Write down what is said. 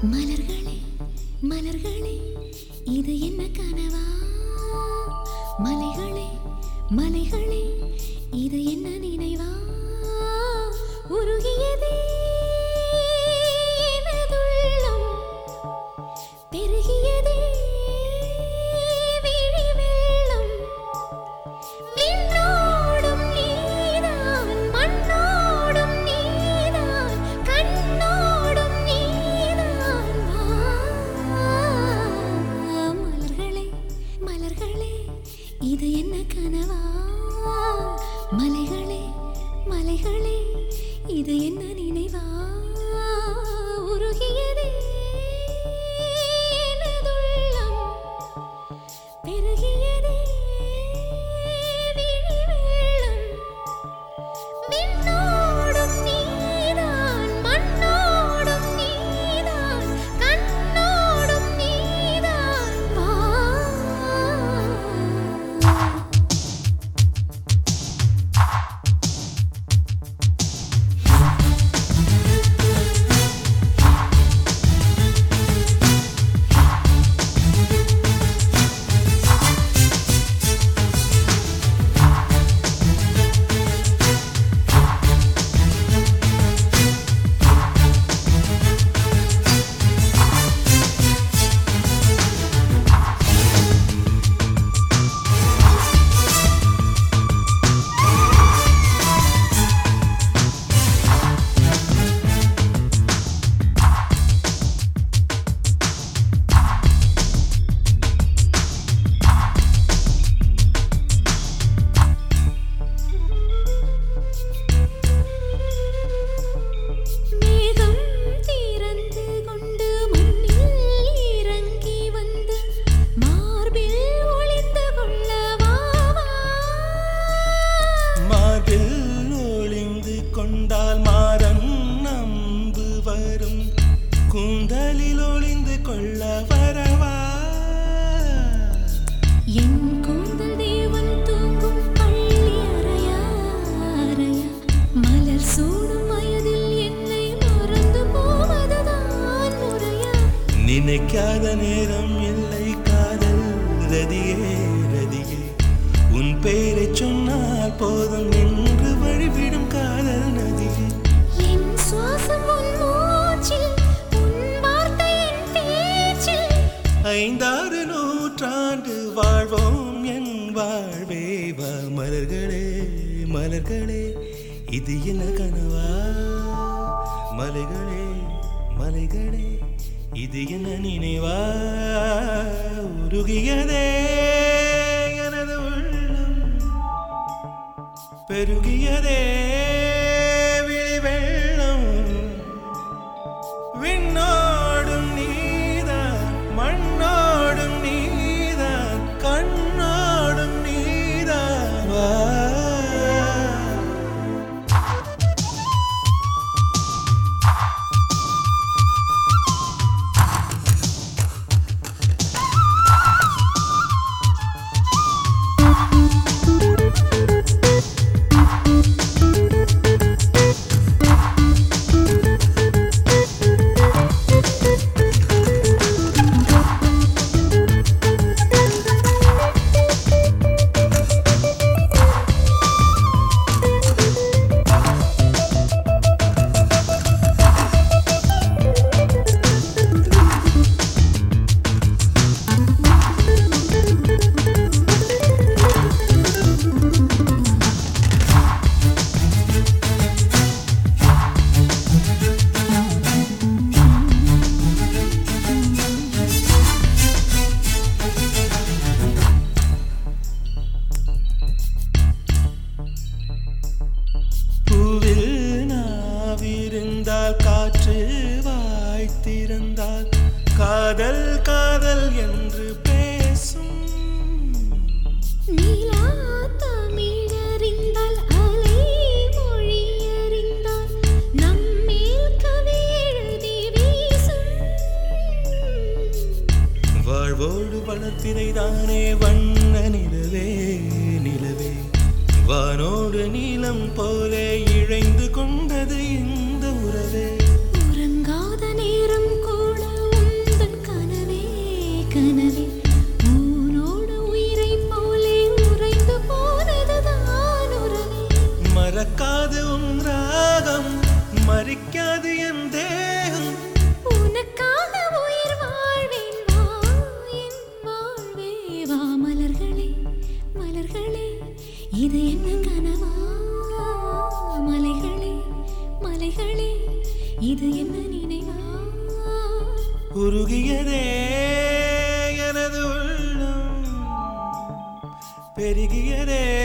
மலர்களே மலர்களே இது என்ன கனவா மலைகளே மலைகளே இது என்ன நினைவா உருகியதே எனதுள்ளம். பெருகியதே விழி வெள்ளம். விண்ணோடும் நீதான், மண்ணோடும் நீதான், கண்ணோடும் நீதான். வா, மலர்களே, மலர்களே, இது என்ன கனவா மலைகளே மலைகளே இது என்ன நினைவா உருகியதே எனதுள்ளம். பெருகியதே விழி வெள்ளம். விண்ணோடும் நீதான், மண்ணோடும் நீதான், கண்ணோடும் நீதான். வா. மேகம் திறந்து கொண்டு மண்ணில் இறங்கி வந்து மார்பில் ஒளிந்து கொள்ள வா, வா. மார்பில் ஒளிந்து கொண்டால் மாறன் நம்பு வரும் கூந்தலில் ஒளிந்து கொள்ள வரவா என் கூந்தல் தேவன் தூங்கும் பள்ளி அறையா, அறையா. மலர் சூடும் வயதில் என்னை மறந்து போவதுதான் முறையா நினைக்காத நேரம் இல்லை காதல் ரதியே ரதியே உன் பெயரை சொன்னால் போதும் என்று வழிவிடும் காதல் நதியே என் சுவாசம் உன் மூச்சில் உன் வார்த்தை என் பேச்சில் ஐந்தாறு நூற்றாண்டு வாழ்வோம் என் வாழ்வே வா மலர்களே மலர்களே இது என்ன கனவா மலைகளே மலைகளே இது என்ன நினைவா உருகியதே எனது உள்ளம் பெருகியதே விழி வெள்ளம் விண்ணோடும் நீதான் மண்ணோடும் நீதான் கண்ணோடும் நீதான் வா. பூவில் நாவிருந்தால் காற்று வாய்த்திருந்தால் காதல் காதல் என்று பேசும் நீலா தமிழறிந்தால் அலை மொழி அறிந்தால் நம்மேல் கவி எழுதி வீசும் வாழ்வோடு வளர்த்தினை தானே வண்ண நிலவே நிலவே வானோடு நீலம் போலே இழைந்து கொண்டது இந்த உறவே உறங்காத நேரம் கூட இது என்ன நினைவா உருகியதே எனது உள்ளம் பெருகியதே